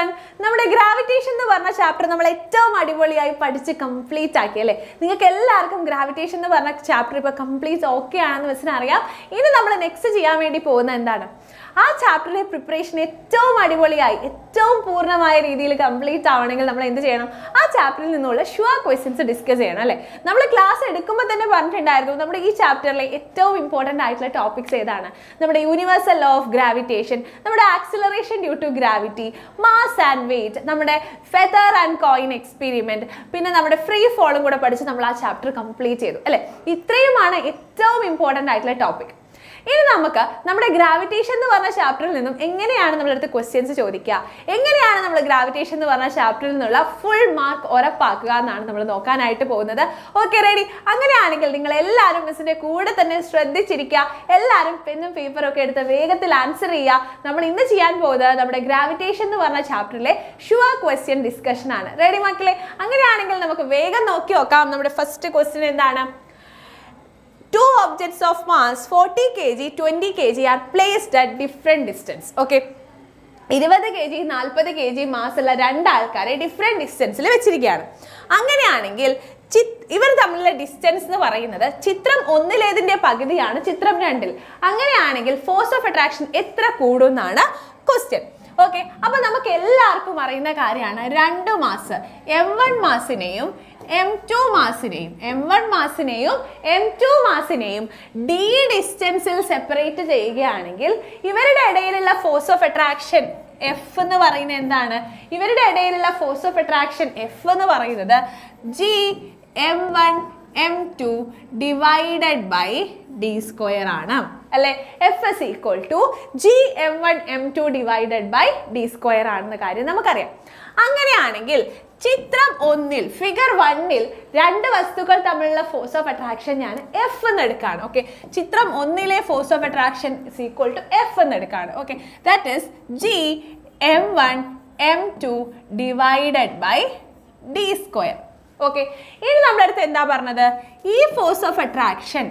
One നമ്മുടെ gravitation എന്ന് പറഞ്ഞ ചാപ്റ്റർ നമ്മൾ ഏറ്റവും അടിപൊളിയായി പഠിച്ച് കംപ്ലീറ്റ് ആക്കി അല്ലേ നിങ്ങൾക്ക് എല്ലാവർക്കും ഗ്രാവിറ്റേഷൻ എന്ന് പറഞ്ഞ ചാപ്റ്റർ ഇപ്പോൾ കംപ്ലീറ്റ് ഓക്കെ ആണെന്ന് വെച്ചിന് അറിയാം ഇനി നമ്മൾ നെക്സ്റ്റ് ചെയ്യാൻ വേണ്ടി പോകുന്നത് എന്താണ് ആ ചാപ്റ്ററിലെ പ്രിപ്പറേഷൻ ഏറ്റവും അടിപൊളിയായി ഏറ്റവും പൂർണ്ണമായ രീതിയിൽ കംപ്ലീറ്റ് ആവണമെങ്കിൽ നമ്മൾ എന്ത് ചെയ്യണം ആ ചാപ്റ്ററിൽ നിന്നുള്ള ഷുവർ ക്വസ്റ്റ്യൻസ് ഡിസ്കസ് ചെയ്യണം അല്ലേ നമ്മൾ ക്ലാസ് എടുക്കുമ്പോൾ തന്നെ പറഞ്ഞിട്ടുണ്ടായിരുന്നു നമ്മുടെ ഈ ചാപ്റ്ററിലെ ഏറ്റവും ഇമ്പോർട്ടൻ്റ് ആയിട്ടുള്ള ടോപ്പിക്സ് ഏതാണ് നമ്മുടെ യൂണിവേഴ്സൽ ലോ ഓഫ് ഗ്രാവിറ്റേഷൻ നമ്മുടെ acceleration due to gravity mass and weight നമ്മുടെ ഫെദർ ആൻഡ് കോയിൻ എക്സ്പെരിമെന്റ് പിന്നെ നമ്മുടെ ഫ്രീ ഫോളും കൂടെ പഠിച്ച് നമ്മൾ ആ ചാപ്റ്റർ കംപ്ലീറ്റ് ചെയ്തു അല്ലേ ഇത്രയുമാണ് ഏറ്റവും ഇമ്പോർട്ടൻ്റ് ആയിട്ടുള്ള ടോപ്പിക് ഇനി നമുക്ക് നമ്മുടെ ഗ്രാവിറ്റേഷൻ എന്ന് പറഞ്ഞ ചാപ്റ്ററിൽ നിന്നും എങ്ങനെയാണ് നമ്മളടുത്ത് ക്വസ്റ്റ്യൻസ് ചോദിക്കുക എങ്ങനെയാണ് നമ്മൾ ഗ്രാവിറ്റേഷൻ എന്ന് പറഞ്ഞ ചാപ്റ്ററിൽ നിന്നുള്ള ഫുൾ മാർക്ക് ഉറപ്പാക്കുക എന്നാണ് നമ്മൾ നോക്കാനായിട്ട് പോകുന്നത് ഓക്കെ റെഡി അങ്ങനെയാണെങ്കിൽ നിങ്ങൾ എല്ലാവരും മിസ്സിന്റെ കൂടെ തന്നെ ശ്രദ്ധിച്ചിരിക്കുക എല്ലാവരും പെന്നും പേപ്പറും ഒക്കെ എടുത്ത് വേഗത്തിൽ ആൻസർ ചെയ്യുക നമ്മൾ ഇന്ന് ചെയ്യാൻ പോകുന്നത് നമ്മുടെ ഗ്രാവിറ്റേഷൻ എന്ന് പറഞ്ഞ ചാപ്റ്ററിലെ ഷുവർ ക്വസ്റ്റ്യൻ ഡിസ്കഷൻ ആണ് റെഡി മക്കളെ അങ്ങനെയാണെങ്കിൽ നമുക്ക് വേഗം നോക്കി നോക്കാം നമ്മുടെ ഫസ്റ്റ് ക്വസ്റ്റ്യൻ എന്താണ് two objects of mass 40 kg 20 kg are placed at different distance okay ഇരുപത് കെ ജി നാൽപ്പത് കെ ജി മാസുള്ള രണ്ടാൾക്കാരെ ഡിഫറെൻറ്റ് ഡിസ്റ്റൻസിൽ വെച്ചിരിക്കുകയാണ് അങ്ങനെയാണെങ്കിൽ ചിത് ഇവർ തമ്മിലുള്ള ഡിസ്റ്റൻസ് എന്ന് പറയുന്നത് ചിത്രം ഒന്നിലേതിൻ്റെ പകുതിയാണ് ചിത്രം രണ്ടിൽ അങ്ങനെയാണെങ്കിൽ ഫോഴ്സ് ഓഫ് അട്രാക്ഷൻ എത്ര കൂടും എന്നാണ് ക്വസ്റ്റ്യൻ ഓക്കെ അപ്പൊ നമുക്ക് എല്ലാവർക്കും അറിയുന്ന കാര്യമാണ് രണ്ട് മാസ് എം വൺ മാസിനെയും എം ടു മാസിനെയും എം വൺ മാസിനെയും എം ടു മാസിനെയും ഡി ഡിസ്റ്റൻസിൽ സെപ്പറേറ്റ് ചെയ്യുകയാണെങ്കിൽ ഇവരുടെ ഇടയിലുള്ള ഫോഴ്സ് ഓഫ് അട്രാക്ഷൻ എഫ് എന്ന് പറയുന്നത് എന്താണ് ഇവരുടെ ഇടയിലുള്ള ഫോഴ്സ് ഓഫ് അട്രാക്ഷൻ എഫ് എന്ന് പറയുന്നത് G M one M two divided by D square ആണ് അല്ലെ F is equal to G M one M two divided by D square ആണെന്ന കാര്യം നമുക്കറിയാം അങ്ങനെയാണെങ്കിൽ ചിത്രം ഒന്നിൽ ഫിഗർ വണ്ണിൽ രണ്ട് വസ്തുക്കൾ തമ്മിലുള്ള ഫോഴ്സ് ഓഫ് അട്രാക്ഷൻ ഞാൻ എഫ് എന്ന് എടുക്കുകയാണ് ഓക്കെ ചിത്രം ഒന്നിലെ force of attraction is equal to F എന്ന് എടുക്കുകയാണ് okay that is G M one M two divided by D square okay ഇനി നമ്മുടെ അടുത്ത് എന്താ പറഞ്ഞത് ഈ ഫോഴ്സ് ഓഫ് അട്രാക്ഷൻ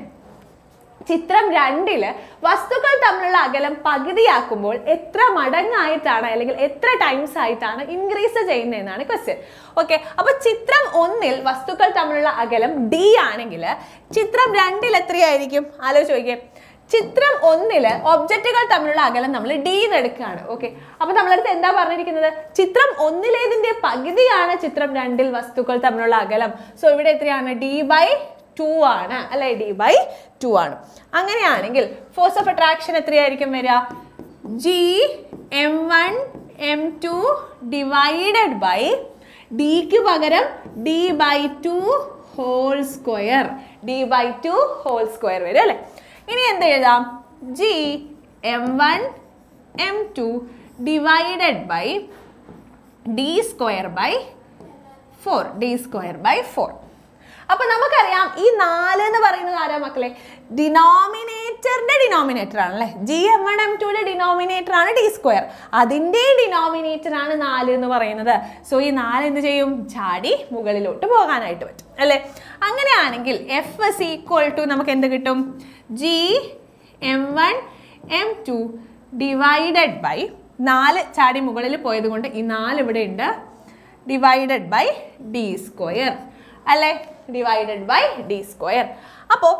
ചിത്രം രണ്ടില് വസ്തുക്കൾ തമ്മിലുള്ള അകലം പകുതിയാക്കുമ്പോൾ എത്ര മടങ്ങായിട്ടാണ് അല്ലെങ്കിൽ എത്ര ടൈംസ് ആയിട്ടാണ് ഇൻക്രീസ് ചെയ്യുന്നതെന്നാണ് ക്വസ്റ്റ്യൻ ഓക്കെ അപ്പൊ ചിത്രം ഒന്നിൽ വസ്തുക്കൾ തമ്മിലുള്ള അകലം ഡി ആണെങ്കിൽ ചിത്രം രണ്ടിൽ എത്രയായിരിക്കും ആലോചിച്ച് നോക്കിയേ ചിത്രം ഒന്നില് ഒബ്ജക്റ്റുകൾ തമ്മിലുള്ള അകലം നമ്മൾ ഡി എന്ന് എടുക്കുകയാണ് ഓക്കെ അപ്പൊ നമ്മളടുത്ത് എന്താ പറഞ്ഞിരിക്കുന്നത് ചിത്രം ഒന്നിലേതിന്റെ പകുതിയാണ് ചിത്രം രണ്ടിൽ വസ്തുക്കൾ തമ്മിലുള്ള അകലം സോ ഇവിടെ എത്രയാണ് ഡി ബൈ ടു ആണ് അല്ലെ ഡി ബൈ ടു ആണ് അങ്ങനെയാണെങ്കിൽ ഫോഴ്സ് ഓഫ് അട്രാക്ഷൻ എത്രയായിരിക്കും വരിക G M one M two divided by ഡിക്ക് പകരം D by two whole square D by two whole square വരും അല്ലേ ഇനി എന്ത് എഴുതാം G M one M two divided by D square by four D square by four അപ്പൊ നമുക്കറിയാം ഈ നാല് എന്ന് പറയുന്നത് ആരാ മക്കളെ ഡിനോമിനേറ്ററിന്റെ ഡിനോമിനേറ്റർ ആണല്ലേ ജി എം വൺ എം ടുയുടെ ഡിനോമിനേറ്റർ ആണ് ഡി സ്ക്വയർ അതിന്റെ ഡിനോമിനേറ്റർ ആണ് നാല് എന്ന് പറയുന്നത് സോ ഈ നാല് എന്ത് ചെയ്യും ചാടി മുകളിലോട്ട് പോകാനായിട്ട് പറ്റും അല്ലേ അങ്ങനെയാണെങ്കിൽ എഫ് എസ് ഈക്വൽ ടു നമുക്ക് എന്ത് കിട്ടും G M one M two divided by നാല് ചാടി മുകളിൽ പോയത് കൊണ്ട് ഈ നാല് ഇവിടെ ഉണ്ട് ഡിവൈഡഡ് ബൈ ഡി സ്ക്വയർ അല്ലേ ഡിവൈഡഡ് ബൈ ഡി സ്ക്വയർ അപ്പോൾ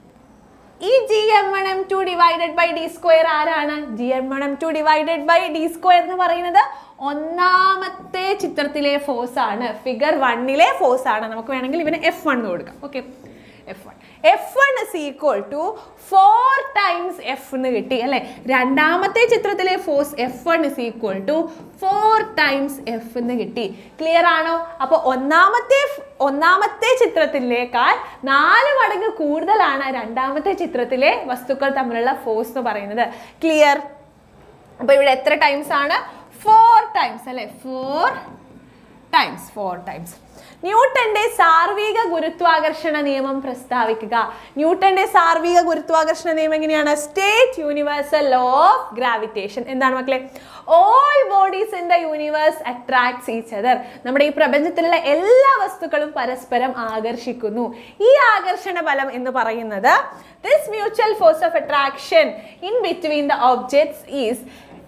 ഈ G M one M two divided by D square ആരാണ് G M one M two divided by D square എന്ന് പറയുന്നത് ഒന്നാമത്തെ ചിത്രത്തിലെ ഫോഴ്സ് ആണ് ഫിഗർ വണ്ണിലെ ഫോഴ്സ് ആണ് നമുക്ക് വേണമെങ്കിൽ ഇവന് എഫ് വൺ കൊടുക്കാം okay F one F one is equal to four times F എന്ന് കിട്ടി അല്ലെ രണ്ടാമത്തെ ചിത്രത്തിലെ force F one is equal to four times F എന്ന് കിട്ടി ക്ലിയർ ആണോ അപ്പോൾ ഒന്നാമത്തെ ഫ്- ഒന്നാമത്തെ ചിത്രത്തിലേക്കാൾ നാല് മടങ്ങ് കൂടുതലാണ് രണ്ടാമത്തെ ചിത്രത്തിലെ വസ്തുക്കൾ തമ്മിലുള്ള ഫോഴ്സ് എന്ന് പറയുന്നത് ക്ലിയർ അപ്പൊ ഇവിടെ എത്ര ടൈംസ് ആണ് ഫോർ ടൈംസ് അല്ലെ ഫോർ ടൈംസ് ഫോർ ടൈംസ് ന്യൂട്ടന്റെ സാർവിക ഗുരുത്വാകർഷണ നിയമം പ്രസ്താവിക്കുക ന്യൂട്ടന്റെ സാർവിക ഗുരുത്വാകർഷണ നിയമം എങ്ങനെയാണ് state universal law of gravitation എന്താണ് മക്കളെ all bodies in the universe attracts each other നമ്മുടെ ഈ പ്രപഞ്ചത്തിലുള്ള എല്ലാ വസ്തുക്കളും പരസ്പരം ആകർഷിക്കുന്നു ഈ ആകർഷണ ബലം എന്ന് പറയുന്നത് this mutual force of attraction in between the objects is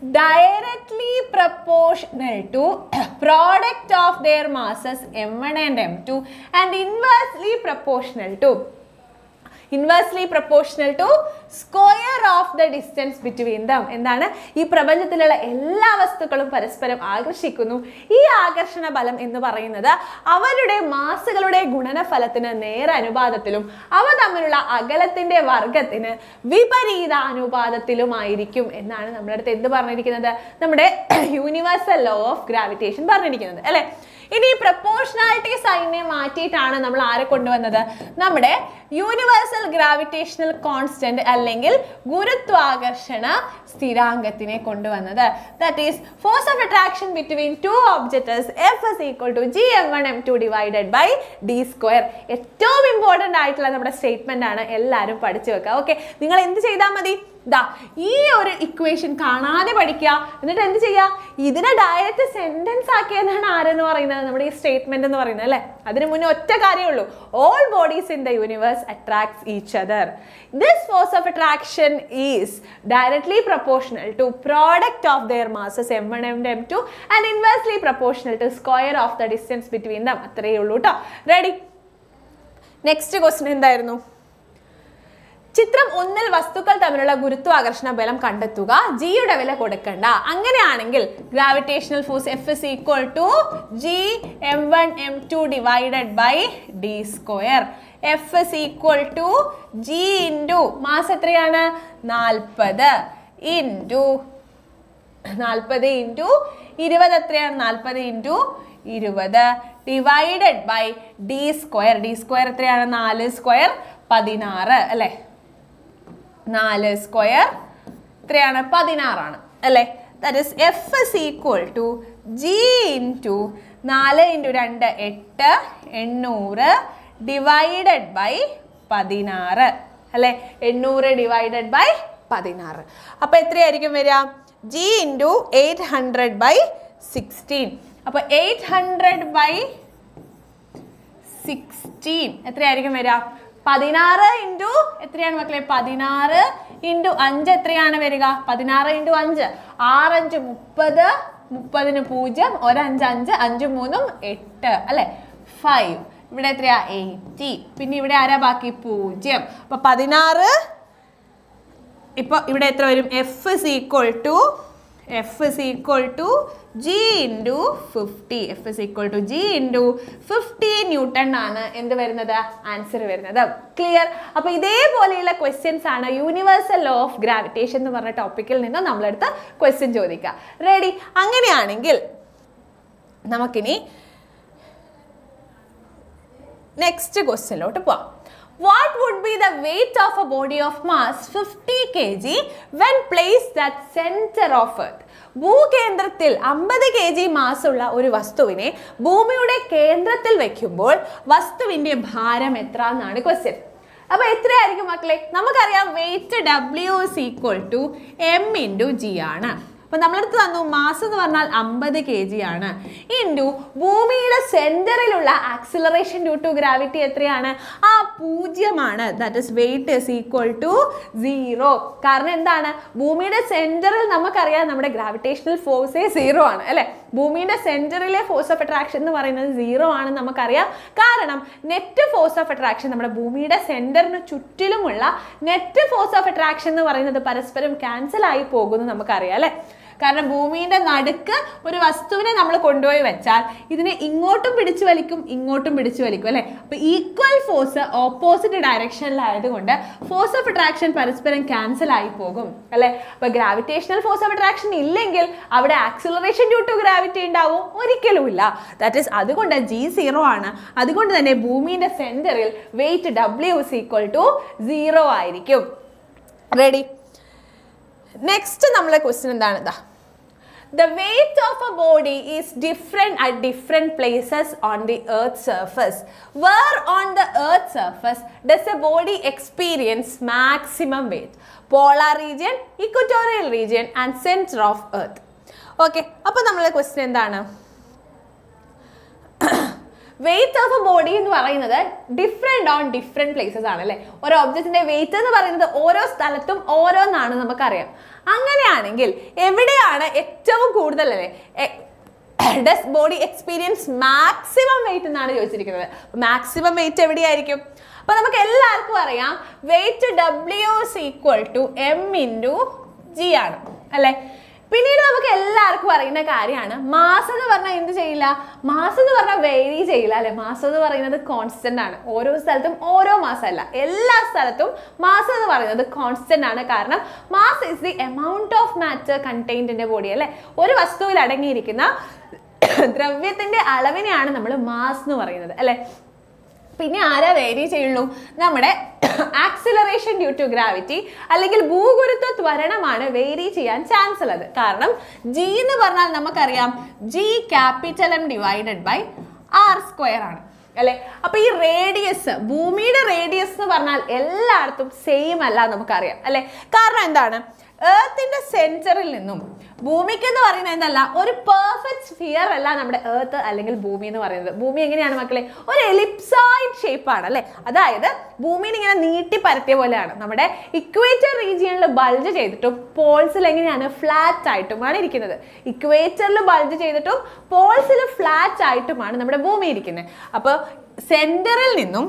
directly proportional to product of their masses M one and M two and inversely proportional to inversely proportional to square of the distance between them എന്താണ് ഈ പ്രപഞ്ചത്തിലുള്ള എല്ലാ വസ്തുക്കളും പരസ്പരം ആകർഷിക്കുന്നു ഈ ആകർഷണ ബലം എന്ന് പറയുന്നത് അവരുടെ മാസുകളുടെ ഗുണനഫലത്തിന് നേരനുപാതത്തിലും അവ തമ്മിലുള്ള അകലത്തിന്റെ വർഗത്തിന് വിപരീത അനുപാതത്തിലുമായിരിക്കും എന്നാണ് നമ്മുടെ അടുത്ത് എന്ത് പറഞ്ഞിരിക്കുന്നത് നമ്മുടെ യൂണിവേഴ്സൽ ലോ ഓഫ് ഗ്രാവിറ്റേഷൻ പറഞ്ഞിരിക്കുന്നത് അല്ലെ ഇനി പ്രപ്പോർഷണാലിറ്റി സൈനെ മാറ്റിയിട്ടാണ് നമ്മൾ ആരെ കൊണ്ടുവന്നത് നമ്മുടെ യൂണിവേഴ്സൽ ഗ്രാവിറ്റേഷണൽ കോൺസ്റ്റന്റ് അല്ലെങ്കിൽ ഗുരുത്വാകർഷണ സ്ഥിരാങ്കത്തിനെ കൊണ്ടുവന്നത് that is force of attraction between two objects F is equal to G M one M two divided by D square ഏറ്റവും ഇമ്പോർട്ടൻ്റ് ആയിട്ടുള്ള നമ്മുടെ സ്റ്റേറ്റ്മെന്റ് ആണ് എല്ലാവരും പഠിച്ചു വെക്കുക ഓക്കെ നിങ്ങൾ എന്ത് ചെയ്താൽ മതി ദാ ഈ ഒരു ഇക്വേഷൻ കാണാതെ പഠിക്കുക എന്നിട്ട് എന്ത് ചെയ്യുക ഇതിനെ ഡയറക്റ്റ് സെന്റൻസ് ആക്കിയതാണ് ആരെന്ന് പറയുന്നത് നമ്മുടെ ഈ സ്റ്റേറ്റ്മെന്റ് എന്ന് പറയുന്നത് അല്ലേ അതിന് മുന്നേ ഒറ്റ കാര്യമേ ഉള്ളൂ all bodies in the universe attracts each other this force of attraction is directly proportional to product of their masses M one M M two and inversely proportional to square of the distance between them അത്രയേ ഉള്ളൂ കേട്ടോ ready next question എന്തായിരുന്നു ചിത്രം ഒന്നിൽ വസ്തുക്കൾ തമ്മിലുള്ള ഗുരുത്വാകർഷണ ബലം കണ്ടെത്തുക ജിയുടെ വില കൊടുക്കണ്ട അങ്ങനെയാണെങ്കിൽ gravitational force F is equal to G M one M two divided by D square F is equal to G into mass എത്രയാണ് നാൽപ്പത് ഇൻറ്റു നാൽപ്പത് ഇൻറ്റു ഇരുപത് എത്രയാണ് നാൽപ്പത് ഇൻറ്റു ഇരുപത് divided by D square D square എത്രയാണ് നാല് square പതിനാറ് അല്ലേ നാല് സ്ക്വയർ എത്രയാണ് പതിനാറാണ് അല്ലേ that is F is equal to G into നാല് ഇൻറ്റു രണ്ട് എട്ട് എണ്ണൂറ് ഡിവൈഡഡ് ബൈ പതിനാറ് അല്ലേ എണ്ണൂറ് ഡിവൈഡഡ് ബൈ പതിനാറ് അപ്പോൾ എത്രയായിരിക്കും വരിക G into eight hundred by sixteen അപ്പോൾ എയ്റ്റ് ഹൺഡ്രഡ് ബൈ സിക്സ്റ്റീൻ എത്രയായിരിക്കും വരിക പതിനാറ് ഇൻറ്റു എത്രയാണ് മക്കളെ പതിനാറ് ഇൻറ്റു അഞ്ച് എത്രയാണ് വരിക പതിനാറ് ഇൻറ്റു അഞ്ച് ആറഞ്ച് മുപ്പത് മുപ്പതിന് പൂജ്യം ഒരഞ്ച് അഞ്ച് അഞ്ച് മൂന്നും എട്ട് അല്ലെ ഫൈവ് ഇവിടെ എത്രയാ എയ്റ്റി പിന്നെ ഇവിടെ ആരാ ബാക്കി പൂജ്യം അപ്പൊ പതിനാറ് ഇപ്പൊ ഇവിടെ എത്ര വരും F is equal to F is equal to G into fifty F is equal to G into fifty newton ആണ് എന്ത് വരുന്നത് ആൻസർ വരുന്നത് ക്ലിയർ അപ്പൊ ഇതേപോലെയുള്ള ക്വസ്റ്റ്യൻസ് ആണ് യൂണിവേഴ്സൽ ലോ ഓഫ് ഗ്രാവിറ്റേഷൻ എന്ന് പറഞ്ഞ ടോപ്പിക്കിൽ നിന്ന് നമ്മളെടുത്ത് ക്വസ്റ്റ്യൻ ചോദിക്കുക റെഡി അങ്ങനെയാണെങ്കിൽ നമുക്കിനി നെക്സ്റ്റ് ക്വസ്റ്റ്യനിലോട്ട് പോവാം what would be the weight of a body of mass fifty K G when placed at centre of earth ഭൂകേന്ദ്രത്തിൽ അമ്പത് കെ ജി മാസുള്ള ഒരു വസ്തുവിനെ ഭൂമിയുടെ കേന്ദ്രത്തിൽ വെക്കുമ്പോൾ വസ്തുവിന്റെ ഭാരം എത്ര എന്നാണ് ക്വസ്റ്റ്യൻ അപ്പൊ എത്രയായിരിക്കും മക്കളെ നമുക്കറിയാം weight W is equal to M into G ആണ് അപ്പൊ നമ്മളടുത്ത് തന്നു മാസ് എന്ന് പറഞ്ഞാൽ അമ്പത് കെ ജി ആണ് ഇൻറ്റു ഭൂമിയുടെ സെന്ററിലുള്ള ആക്സിലറേഷൻ ഡ്യൂ ടു ഗ്രാവിറ്റി എത്രയാണ് ആ പൂജ്യമാണ് that is weight is equal to zero കാരണം എന്താണ് ഭൂമിയുടെ സെന്ററിൽ നമുക്കറിയാം നമ്മുടെ ഗ്രാവിറ്റേഷണൽ ഫോഴ്സേ സീറോ ആണ് അല്ലെ ഭൂമിയുടെ സെന്ററിലെ ഫോഴ്സ് ഓഫ് അട്രാക്ഷൻ എന്ന് പറയുന്നത് സീറോ ആണെന്ന് നമുക്കറിയാം കാരണം നെറ്റ് ഫോഴ്സ് ഓഫ് അട്രാക്ഷൻ നമ്മുടെ ഭൂമിയുടെ സെന്ററിന് ചുറ്റിലുമുള്ള നെറ്റ് ഫോഴ്സ് ഓഫ് അട്രാക്ഷൻ എന്ന് പറയുന്നത് പരസ്പരം ക്യാൻസൽ ആയി പോകുന്നു നമുക്കറിയാം അല്ലെ കാരണം ഭൂമിയുടെ നടുക്ക് ഒരു വസ്തുവിനെ നമ്മൾ കൊണ്ടുപോയി വെച്ചാൽ ഇതിനെ ഇങ്ങോട്ടും പിടിച്ചു വലിക്കും ഇങ്ങോട്ടും പിടിച്ചു വലിക്കും അല്ലെ അപ്പൊ ഈക്വൽ ഫോഴ്സ് ഓപ്പോസിറ്റ് ഡയറക്ഷനിലായതുകൊണ്ട് ഫോഴ്സ് ഓഫ് അട്രാക്ഷൻ പരസ്പരം ക്യാൻസൽ ആയി പോകും അല്ലെ അപ്പൊ ഗ്രാവിറ്റേഷണൽ ഫോഴ്സ് ഓഫ് അട്രാക്ഷൻ ഇല്ലെങ്കിൽ അവിടെ ആക്സിലറേഷൻ ഡ്യൂ ടു ഗ്രാവിറ്റി ഉണ്ടാവും ഒരിക്കലും ഇല്ല ദാറ്റ് ഈസ് അതുകൊണ്ട് ജി സീറോ ആണ് അതുകൊണ്ട് തന്നെ ഭൂമിയുടെ സെന്ററിൽ weight W is equal to zero ആയിരിക്കും റെഡി നെക്സ്റ്റ് നമ്മളെ ക്വസ്റ്റ്യൻ എന്താണ് ഇതാ The weight of a body is different at different places on the earth's surface. Where on the earth's surface does a body experience maximum weight? Polar region, equatorial region and center of earth. Okay അപ്പോൾ നമ്മളെ question എന്താണ് wait of a body എന്ന് പറയുന്നത് different on different places ആണ് അല്ലേ ഒരു ഒബ്ജക്റ്റിന്റെ wait എന്ന് പറയുന്നത് ഓരോ സ്ഥലത്തും ഓരോന്നാണ് നമുക്കറിയാം അങ്ങനെയാണെങ്കിൽ എവിടെയാണ് ഏറ്റവും കൂടുതൽ അല്ലേ does body experience maximum weight എന്നാണ് ചോദിച്ചിരിക്കുന്നത് മാക്സിമം വെയിറ്റ് എവിടെയായിരിക്കും അപ്പൊ നമുക്ക് എല്ലാവർക്കും അറിയാം weight W equal to M into G ആണ് അല്ലേ പിന്നീട് നമുക്ക് എല്ലാവർക്കും അറിയുന്ന കാര്യമാണ് മാസ് എന്ന് പറഞ്ഞാൽ എന്ത് ചെയ്യില്ല മാസ് എന്ന് പറഞ്ഞാൽ വേരി ചെയ്യില്ല അല്ലെ മാസ് എന്ന് പറയുന്നത് കോൺസ്റ്റന്റ് ആണ് ഓരോ സ്ഥലത്തും ഓരോ മാസം അല്ല എല്ലാ സ്ഥലത്തും മാസ് എന്ന് പറയുന്നത് കോൺസ്റ്റന്റ് ആണ് കാരണം mass is the amount of matter contained body അല്ലെ ഒരു വസ്തുവിൽ അടങ്ങിയിരിക്കുന്ന ദ്രവ്യത്തിന്റെ അളവിനെയാണ് നമ്മൾ മാസ് എന്ന് പറയുന്നത് അല്ലെ പിന്നെ ആരാ വേരി ചെയ്യുള്ളൂ നമ്മുടെ ആക്സിലറേഷൻ ഡ്യൂ ടു ഗ്രാവിറ്റി അല്ലെങ്കിൽ ഭൂഗുരുത്വ ത്വരണമാണ് വേരി ചെയ്യാൻ ചാൻസ് ഉള്ളത് കാരണം ജി എന്ന് പറഞ്ഞാൽ നമുക്കറിയാം G capital M divided by R square ആണ് അല്ലെ അപ്പൊ ഈ റേഡിയസ് ഭൂമിയുടെ റേഡിയസ് എന്ന് പറഞ്ഞാൽ എല്ലായിടത്തും സെയിം അല്ല നമുക്കറിയാം അല്ലെ കാരണം എന്താണ് ഏർത്തിന്റെ സെന്ററിൽ നിന്നും ഭൂമിക്ക് എന്ന് പറയുന്നത് എന്തല്ല ഒരു പെർഫെക്റ്റ് സ്ഫിയർ അല്ല നമ്മുടെ ഏർത്ത് അല്ലെങ്കിൽ ഭൂമി എന്ന് പറയുന്നത് ഭൂമി എങ്ങനെയാണ് മക്കളെ ഒരു എലിപ്സോയിഡ് ഷേപ്പ് ആണ് അല്ലെ അതായത് ഭൂമിനെ ഇങ്ങനെ നീട്ടി പരത്തിയ പോലെയാണ് നമ്മുടെ ഇക്വേറ്റർ റീജിയനിൽ ബൾജ് ചെയ്തിട്ടും പോൾസിൽ എങ്ങനെയാണ് ഫ്ലാറ്റ് ആയിട്ടുമാണ് ഇരിക്കുന്നത് ഇക്വേറ്ററിൽ ബൾജ് ചെയ്തിട്ടും പോൾസിൽ ഫ്ലാറ്റ് ആയിട്ടുമാണ് നമ്മുടെ ഭൂമി ഇരിക്കുന്നത് അപ്പോൾ സെന്ററിൽ നിന്നും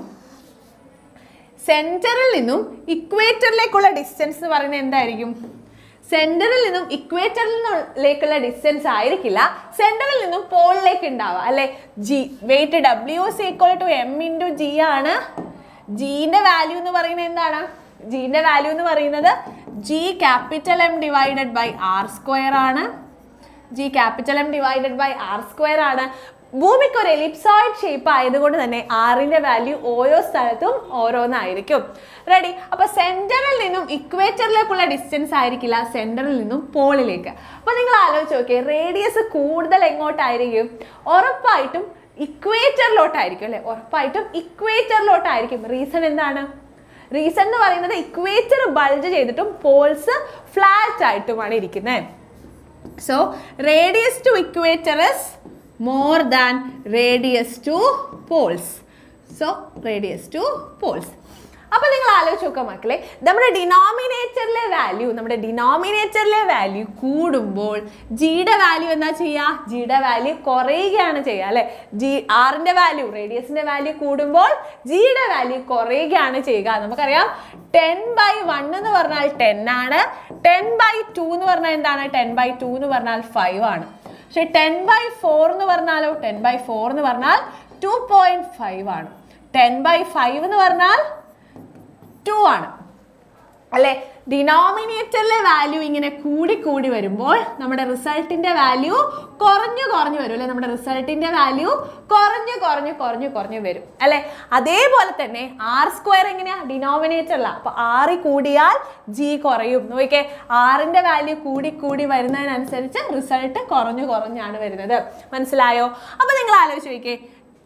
സെന്ററിൽ നിന്നും ഇക്വേറ്ററിലേക്കുള്ള ഡിസ്റ്റൻസ് എന്ന് പറയുന്നത് എന്തായിരിക്കും സെന്ററിൽ നിന്നും ഇക്വേറ്ററിലേക്കുള്ള ഡിസ്റ്റൻസ് ആയിരിക്കില്ല സെന്ററിൽ നിന്നും പോളിലേക്ക് ഉണ്ടാവുക അല്ലെ G weight W C equal to M into G ആണ് ജീന്റെ വാല്യൂ എന്ന് പറയുന്നത് എന്താണ് ജീന്റെ വാല്യൂ എന്ന് പറയുന്നത് G capital M divided by R square ആണ് G capital M divided by R square ആണ് ഭൂമിക്ക് ഒരു എലിപ്സോയിഡ് ഷേപ്പ് ആയതുകൊണ്ട് തന്നെ ആറിന്റെ വാല്യൂ ഓരോ സ്ഥലത്തും ഓരോന്നായിരിക്കും റെഡി അപ്പൊ സെന്ററിൽ നിന്നും ഇക്വേറ്ററിലേക്കുള്ള ഡിസ്റ്റൻസ് ആയിരിക്കില്ല സെന്ററിൽ നിന്നും പോളിലേക്ക് അപ്പൊ നിങ്ങൾ ആലോചിച്ച് നോക്കിയേ റേഡിയസ് കൂടുതൽ എങ്ങോട്ടായിരിക്കും ഉറപ്പായിട്ടും ഇക്വേറ്ററിലോട്ടായിരിക്കും അല്ലെ ഉറപ്പായിട്ടും ഇക്വേറ്ററിലോട്ടായിരിക്കും റീസൺ എന്താണ് റീസൺ എന്ന് പറയുന്നത് ഇക്വേറ്റർ ബൾജ് ചെയ്തിട്ടും പോൾസ് ഫ്ലാറ്റ് ആയിട്ടുമാണ് ഇരിക്കുന്നത് So radius to equator is more than radius to poles. So radius to poles. അപ്പൊ നിങ്ങൾ ആലോചിച്ച് നോക്കുക മക്കളെ നമ്മുടെ ഡിനോമിനേറ്ററിലെ വാല്യൂ നമ്മുടെ ഡിനോമിനേറ്ററിലെ വാല്യൂ കൂടുമ്പോൾ ജിയുടെ വാല്യൂ എന്താ ചെയ്യുക ജിയുടെ വാല്യൂ കുറയുകയാണ് ചെയ്യുക അല്ലെ ജി ആറിന്റെ വാല്യൂ റേഡിയസിന്റെ വാല്യൂ കൂടുമ്പോൾ ജിയുടെ വാല്യൂ കുറയുകയാണ് ചെയ്യുക നമുക്കറിയാം ടെൻ ബൈ വൺ എന്ന് പറഞ്ഞാൽ ടെൻ ആണ് ടെൻ ബൈ ടു എന്ന് പറഞ്ഞാൽ എന്താണ് ടെൻ ബൈ ടു എന്ന് പറഞ്ഞാൽ ഫൈവ് ആണ് പക്ഷെ ടെൻ ബൈ ഫോർ എന്ന് പറഞ്ഞാലോ ടെൻ ബൈ ഫോർ എന്ന് പറഞ്ഞാൽ ടു പോയിന്റ് ഫൈവ് ആണ് ടെൻ ബൈ ഫൈവ് എന്ന് പറഞ്ഞാൽ ടു ആണ് അല്ലെ ഡിനോമിനേറ്ററിലെ വാല്യൂ ഇങ്ങനെ കൂടി കൂടി വരുമ്പോൾ നമ്മുടെ റിസൾട്ടിന്റെ വാല്യൂ കുറഞ്ഞു കുറഞ്ഞു വരും അല്ലെ നമ്മുടെ റിസൾട്ടിന്റെ വാല്യൂ കുറഞ്ഞു കുറഞ്ഞു കുറഞ്ഞു കുറഞ്ഞു വരും അല്ലെ അതേപോലെ തന്നെ ആർ സ്ക്വയർ എങ്ങനെയാ ഡിനോമിനേറ്ററില അപ്പൊ ആറ് കൂടിയാൽ ജി കുറയും നോക്കിക്കേ ആറിന്റെ വാല്യൂ കൂടി കൂടി വരുന്നതിനനുസരിച്ച് റിസൾട്ട് കുറഞ്ഞു കുറഞ്ഞാണ് വരുന്നത് മനസ്സിലായോ അപ്പൊ നിങ്ങൾ ആലോചിച്ച് നോക്കിയേ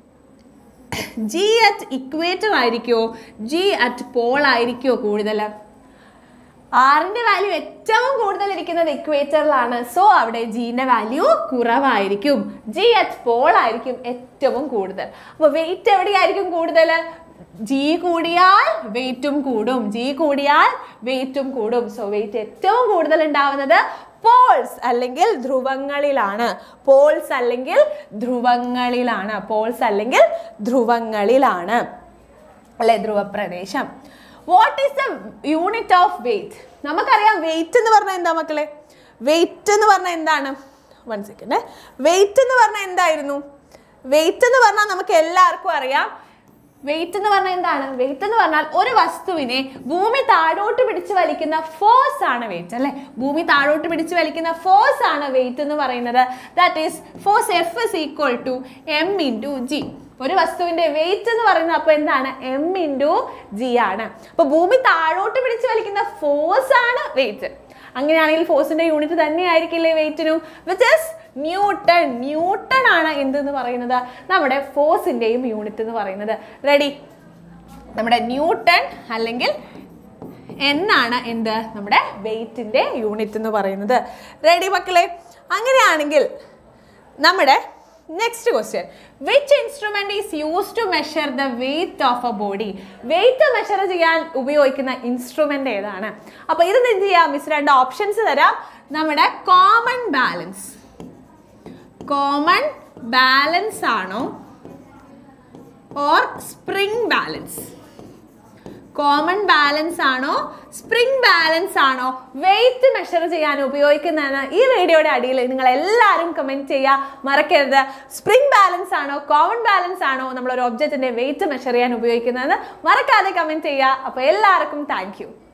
ജി അറ്റ് ഇക്വേറ്റർ ആയിരിക്കുമോ ജി അറ്റ് പോൾ ആയിരിക്കുമോ കൂടുതൽ ആറിന്റെ വാല്യൂ ഏറ്റവും കൂടുതൽ ഇരിക്കുന്നത് ഇക്വേറ്ററിലാണ് സോ അവിടെ ജിന്റെ വാല്യൂ കുറവായിരിക്കും ജി അറ്റ് പോൾ ആയിരിക്കും ഏറ്റവും കൂടുതൽ അപ്പൊ വെയിറ്റ് എവിടെയായിരിക്കും കൂടുതൽ ജി കൂടിയാൽ വെയിറ്റും കൂടും ജി കൂടിയാൽ വെയിറ്റും കൂടും സോ വെയിറ്റ് ഏറ്റവും കൂടുതൽ ഉണ്ടാവുന്നത് പോൾസ് അല്ലെങ്കിൽ ധ്രുവങ്ങളിലാണ് പോൾസ് അല്ലെങ്കിൽ ധ്രുവങ്ങളിലാണ് പോൾസ് അല്ലെങ്കിൽ ധ്രുവങ്ങളിലാണ് അല്ലെ ധ്രുവപ്രദേശം what is the unit of weight നമുക്കറിയാം വെയിറ്റ് എന്ന് പറഞ്ഞാൽ എന്താ മക്കളെ വെയിറ്റ് എന്ന് പറഞ്ഞാൽ എന്താണ് വൺ സെക്കൻഡ് വെയിറ്റ് എന്ന് പറഞ്ഞാൽ എന്തായിരുന്നു വെയിറ്റ് എന്ന് പറഞ്ഞാൽ നമുക്ക് എല്ലാവർക്കും അറിയാം വെയിറ്റ് എന്ന് പറഞ്ഞാൽ എന്താണ് വെയിറ്റ് എന്ന് പറഞ്ഞാൽ ഒരു വസ്തുവിനെ ഭൂമി താഴോട്ട് പിടിച്ച് വലിക്കുന്ന ഫോഴ്സ് ആണ് വെയിറ്റ് അല്ലെ ഭൂമി താഴോട്ട് പിടിച്ച് വലിക്കുന്ന ഫോഴ്സ് ആണ് വെയിറ്റ് എന്ന് പറയുന്നത് that is force F is equal to M into G ഒരു വസ്തുവിന്റെ വെയിറ്റ് എന്ന് പറയുന്നത് അപ്പൊ എന്താണ് എം ഇൻറ്റു ജി ആണ് അപ്പൊ ഭൂമി താഴോട്ട് പിടിച്ച് വലിക്കുന്ന ഫോഴ്സ് ആണ് വെയിറ്റ് അങ്ങനെയാണെങ്കിൽ ഫോഴ്സിന്റെ യൂണിറ്റ് തന്നെ ആയിരിക്കില്ലേ വെയിറ്റിനും വിച്ച് ഇസ് ന്യൂട്ടൺ ന്യൂട്ടൺ ആണ് എന്തെന്ന് പറയുന്നത് നമ്മുടെ ഫോഴ്സിന്റെയും യൂണിറ്റ് എന്ന് പറയുന്നത് റെഡി നമ്മുടെ ന്യൂട്ടൺ അല്ലെങ്കിൽ എന്നാണ് എന്ത് നമ്മുടെ വെയിറ്റിന്റെ യൂണിറ്റ് എന്ന് പറയുന്നത് റെഡി മക്കളെ അങ്ങനെയാണെങ്കിൽ നമ്മുടെ next question which instrument is use to measure the weight of a body weight measure ചെയ്യാൻ ഉപയോഗിക്കുന്ന ഇൻസ്ട്രുമെന്റ് ഏതാണ് അപ്പൊ ഇത് എന്ത് ചെയ്യാം മിസ് രണ്ട് ഓപ്ഷൻസ് തരാം നമ്മുടെ കോമൺ ബാലൻസ് കോമൺ ബാലൻസ് ആണോ or spring balance common balance ആണോ സ്പ്രിംഗ് ബാലൻസ് ആണോ വെയിറ്റ് മെഷർ ചെയ്യാൻ ഉപയോഗിക്കുന്നതെന്ന് ഈ വീഡിയോയുടെ അടിയിൽ നിങ്ങൾ എല്ലാവരും കമൻറ്റ് ചെയ്യുക മറക്കരുത് സ്പ്രിംഗ് ബാലൻസ് ആണോ കോമൺ ബാലൻസ് ആണോ നമ്മൾ ഒരു ഒബ്ജക്റ്റിന്റെ വെയിറ്റ് മെഷർ ചെയ്യാൻ ഉപയോഗിക്കുന്നതെന്ന് മറക്കാതെ കമൻറ്റ് ചെയ്യുക അപ്പോൾ എല്ലാവർക്കും താങ്ക്